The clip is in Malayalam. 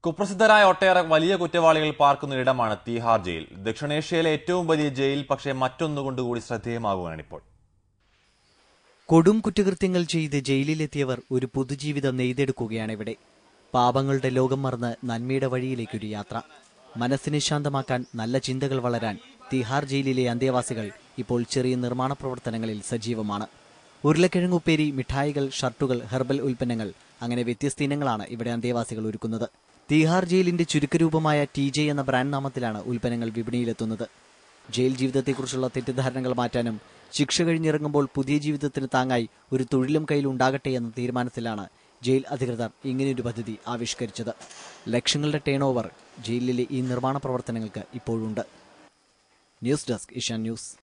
കുപ്രസിദ്ധരായ ഒട്ടേറെ വലിയ കുറ്റവാളികൾ പാർക്കുന്ന ഇടമാണ് തീഹാർ ജയിൽ ദക്ഷിണേഷ്യയിലെ ഏറ്റവും വലിയ ജയിൽ പക്ഷേ മറ്റൊന്നുകൊണ്ട് കൂടി ശ്രദ്ധേയമാകുകയാണിപ്പോൾ കൊടും കുറ്റകൃത്യങ്ങൾ ചെയ്ത് ജയിലിലെത്തിയവർ ഒരു പുതുജീവിതം നെയ്തെടുക്കുകയാണ് ഇവിടെ പാപങ്ങളുടെ ലോകം മറന്ന് നന്മയുടെ വഴിയിലേക്കൊരു യാത്ര മനസ്സിനെ ശാന്തമാക്കാൻ നല്ല ചിന്തകൾ വളരാൻ തിഹാർ ജയിലിലെ അന്തേവാസികൾ ഇപ്പോൾ ചെറിയ നിർമ്മാണ പ്രവർത്തനങ്ങളിൽ സജീവമാണ് ഉരുളക്കിഴങ്ങുപ്പേരി മിഠായികൾ ഷർട്ടുകൾ ഹെർബൽ ഉൽപ്പന്നങ്ങൾ അങ്ങനെ വ്യത്യസ്ത ഇനങ്ങളാണ് ഇവിടെ അന്തേവാസികൾ ഒരുക്കുന്നത് തീഹാർ ജയിലിന്റെ ചുരുക്കരൂപമായ ടി ജെ എന്ന ബ്രാൻഡ് നാമത്തിലാണ് ഉൽപ്പന്നങ്ങൾ വിപണിയിലെത്തുന്നത് ജയിൽ ജീവിതത്തെക്കുറിച്ചുള്ള തെറ്റിദ്ധാരണകൾ മാറ്റാനും ശിക്ഷ കഴിഞ്ഞിറങ്ങുമ്പോൾ പുതിയ ജീവിതത്തിന് താങ്ങായി ഒരു തൊഴിലും കയ്യിൽ ഉണ്ടാകട്ടെ എന്ന തീരുമാനത്തിലാണ് ജയിൽ അധികൃതർ ഇങ്ങനെയൊരു പദ്ധതി ആവിഷ്കരിച്ചത് ലക്ഷങ്ങളുടെ ടേൺ ഓവർ ജയിലിലെ ഈ നിർമ്മാണ പ്രവർത്തനങ്ങൾക്ക് ഇപ്പോഴുണ്ട് ന്യൂസ് ഡെസ്ക് ഇഷാൻ ന്യൂസ്